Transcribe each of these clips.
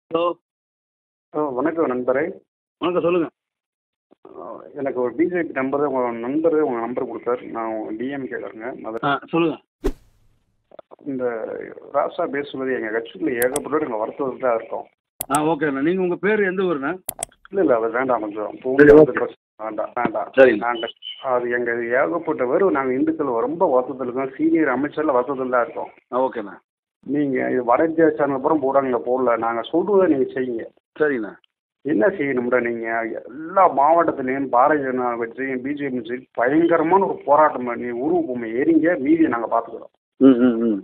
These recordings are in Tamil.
ஹலோ ஆ வணக்கம் நண்பரே வணக்கம் சொல்லுங்கள் ஆ, எனக்கு ஒரு பிஜேபி நம்பர் உங்கள் நண்பர் உங்கள் நம்பர் கொடுத்தாரு நான் டிஎம்கேலருங்க மதுரை ஆ சொல்லுங்கள் இந்த ராசா பேசுவது எங்கள் கட்சிக்குள்ள ஏகப்பட்டு எங்கள் வருத்தத்தில் தான் இருக்கோம் ஆ ஓகேண்ணா நீங்கள் உங்கள் பேர் எந்த ஊருண்ணா இல்லை இல்லை அது வேண்டாம் கொஞ்சம் சரி, பூமியில் வந்து ஓகே. பிரச்சனை வேண்டாம் வேண்டாம் சரிங்க. நாங்கள் அது எங்கள் ஏகப்பட்ட பேர் நாங்கள் இந்துக்கள் ரொம்ப வருத்தத்தில் இருக்கோம் சீனியர் அமைச்சரில் வருத்தத்தில் தான் இருக்கோம் ஆ ஓகேண்ணா நீங்கள் இது வட இந்தியா சேனல் அப்புறம் போடாங்க போடல நாங்கள் சொல்கிறத நீங்கள் செய்யுங்க சரிண்ணா என்ன செய்யணும்டா நீங்கள் எல்லா மாவட்டத்துலேயும் பாரதிய ஜனதா கட்சியும் பிஜேபி சரி பயங்கரமான ஒரு போராட்டம் பண்ணி உருவ பொம்மை ஏறிங்க மீதியை நாங்கள் பார்த்துக்குறோம் ம் ம் ம்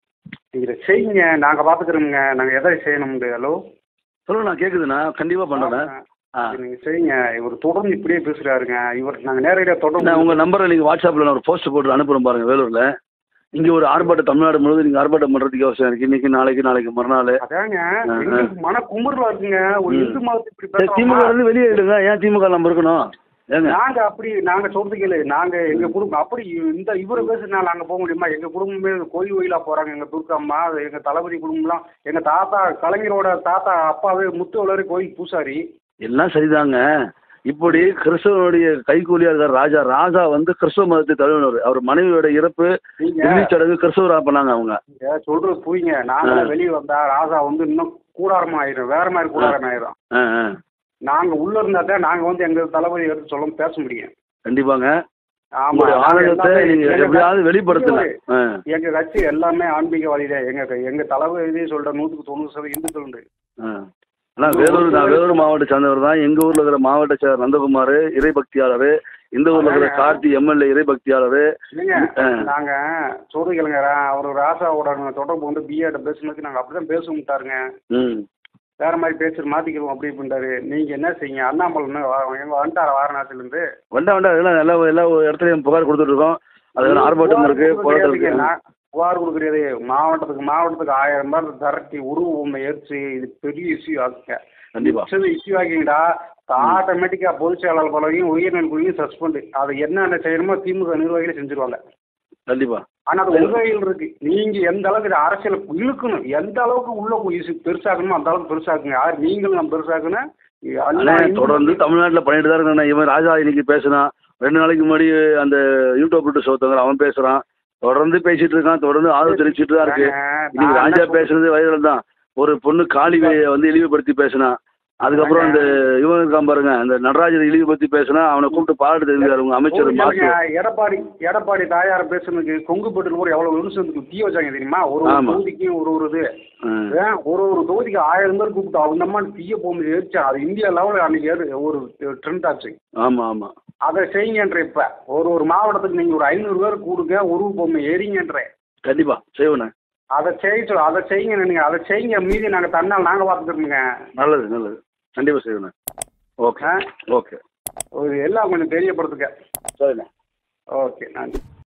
இதை செய்யுங்க நாங்கள் பார்த்துக்குறோமுங்க நாங்கள் எதை செய்யணும்ங்க ஹலோ சொல்லுங்கண்ணா கேட்குதுண்ணா கண்டிப்பாக பண்ணுறேண்ணா ஆ நீங்கள் செய்யுங்க இவர் தொடர்ந்து இப்படியே பேசுகிறாருங்க இவர் நாங்கள் நேரடியாக நான் தொடர்ந்து உங்கள் நம்பரை நீங்கள் வாட்ஸ்அப்பில் நான் ஒரு போஸ்ட் போட்டு அனுப்புகிறேன் பாருங்கள் வேலூரில் இங்கே ஒரு ஆர்ப்பாட்டம் தமிழ்நாடு முழுவதும் நீங்கள் ஆர்ப்பாட்டம் பண்ணுறதுக்கு அவசியம் இருக்குது இன்றைக்கி நாளைக்கு நாளைக்கு மறுநாள் அதாங்க ஆ, ஆ. எங்களுக்கு மன குமுறலா இருக்குங்க ஒரு ம். இந்து மதத்தை இப்படி சரி திமுக பேசுறோமா? இருந்து வெளியே எடுங்க ஏன் திமுக நம்ம இருக்கணும் ஏங்க நாங்க அப்படி நாங்க சொல்றது கேளு நாங்க எங்க குடும்பம் அப்படி இந்த இவரை பேசுனா நாங்க போக முடியுமா எங்க குடும்பமே கோயில் கோயிலா போறாங்க எங்க துர்க்கம்மா எங்க தளபதி குடும்பம்லாம் எங்க தாத்தா கலைஞரோட தாத்தா அப்பாவே முத்து வளரி கோயில் பூசாரி எல்லாம் சரிதாங்க இப்படி கிறிஸ்தவனுடைய கைக்கூலியா இருக்கார் ராஜா ராஜா வந்து கிறிஸ்தவ மதத்தை தழுவினவர் அவர் மனைவியோட இறப்பு நீங்க இறுதிச் சடங்கு கிறிஸ்தவரா பண்ணாங்க அவங்க நீங்க சொல்றது புரியுங்க நாங்க ஆ. வெளியே வந்தா ராஜா வந்து இன்னும் கூடாரமா ஆயிரும் வேற மாதிரி கூடாரம் ஆயிரும் ஆ ஆ நாங்க உள்ள இருந்தா தான் நாங்க வந்து எங்க தளபதி எடுத்து சொல்ல பேச முடியும் கண்டிப்பாங்க ஆமா உங்களுடைய நாங்க ஆனந்தத்தை எல்லாமே நீங்க எங்க எப்படியாவது வெளிப்படுத்தல ஆ எங்க கட்சி எல்லாமே ஆன்மீகவாதி தான் எங்க எங்க தளபதி சொல்ற நூற்றுக்கு தொண்ணூறு சதவீதம் இந்துக்கள் உண்டு ஆ ஆனால் வேலூர் நான் வேலூர் மாவட்ட சேர்ந்தவர் தான் எங்கள் ஊரில் இருக்கிற மாவட்ட செயலர் நந்தகுமார் இறை பக்தியாளர் இந்த ஊரில் இருக்கிற அதாங்க. கார்த்தி எம்எல்ஏ இறை பக்தியாளர் இல்லைங்க ஆ. நாங்க சொல்றது கேளுங்க அவர் ராசாவோட தொடர்பு வந்து பிஏட பேசுனதுக்கு நாங்க அப்படிதான் பேச விட்டாருங்க ம் வேற மாதிரி பேசுறது மாத்திக்கிறோம் அப்படி பண்ணிட்டாரு நீங்க என்ன செய்யுங்க அண்ணாமலை எங்க வந்துட்டார வாரணாசில இருந்து வண்டா வண்டா எல்லாம் எல்லா எல்லா இடத்துலையும் புகார் கொடுத்துட்ருக்கோம் அது ஆர்ப்பாட்டம் இருக்கு போராட்டம் இருக்கு நான் புகார் கொடுக்குறது மாவட்டத்துக்கு மாவட்டத்துக்கு ஆயிரம் பேர் திரட்டி உருவ பொம்மை எரிச்சு இது பெரிய இஷ்யூ ஆகுங்க கண்டிப்பா இஷ்யூ ஆகிங்கடா ஆட்டோமேட்டிக்கா பொதுச் செயலாளர் பலவையும் உயர்நெல் குழுவையும் சஸ்பெண்ட் அதை என்னென்ன செய்யணுமோ திமுக நிர்வாகிகளே செஞ்சிருவாங்க கண்டிப்பா ஆனா அது உங்க கையில் இருக்கு நீங்க எந்த அளவுக்கு இது அரசியல் இழுக்கணும் எந்த அளவுக்கு உள்ள போய் இசு- பெருசாக்கணுமோ அந்த அளவுக்கு பெருசாக்குங்க யார் நீங்களும் நம்ம பெருசாக்கணும் அண்ணே தொடர்ந்து தமிழ்நாட்டில் பண்ணிட்டு தான் இருக்கேன் இவன் ராஜா இன்னைக்கு பேசினான் ரெண்டு நாளைக்கு முன்னாடி அந்த யூடியூப் விட்டு சோத்தங்க அவன் பேசுறான் தொடர்ந்து பேசிட்டு இருக்கான் தொடர்ந்து ஆதரவு தெரிவிச்சிட்டு தான் இருக்கு இன்னைக்கு ராஜா பேசுனது வைரல் தான் ஒரு பொண்ணு காளிவையை வந்து இழிவுபடுத்தி பேசினா அதுக்கப்புறம் அந்த இவன் இருக்கான் பாருங்க அந்த நடராஜரை இழிவுபடுத்தி பேசினா அவனை கூப்பிட்டு பாராட்டு தெரிவிக்காரு உங்க அமைச்சர் மாசு எடப்பாடி எடப்பாடி தாயார் பேசுனதுக்கு கொங்கு பட்டில் கூட எவ்வளவு நிமிஷத்துக்கு தீ வச்சாங்க தெரியுமா ஒரு ஒரு ஆமா. தொகுதிக்கும் ஒரு ஒரு இது ஆ. ஏன் ஒரு ஒரு தொகுதிக்கு ஆயிரம் பேர் கூப்பிட்டு அந்த அம்மா தீய போகும்போது எரிச்சா அது இந்தியா லெவலில் அன்னைக்கு ஏறு- ஒரு ட்ரெண்ட் ஆச்சு ஆமா ஆமா அதை செய்யுங்கன்ற இப்ப ஒரு ஒரு மாவட்டத்துக்கு நீங்க ஒரு ஐநூறு பேர் கூடுங்க உருவு பொம்மை எரிங்கன்ற கண்டிப்பா செய்வேண்ணே அதை செய்ய சொல் அதை செய்யுங்க நீங்க அதை செய்யுங்க மீதி நாங்க தன்னால் நாங்க பார்த்துக்கிறோமுங்க நல்லது நல்லது கண்டிப்பா செய்வேண்ணே ஓகே ஆ? ஓகே ஒரு எல்லாம் கொஞ்சம் தெரியப்படுத்துங்க சரிண்ணே ஓகே நன்றி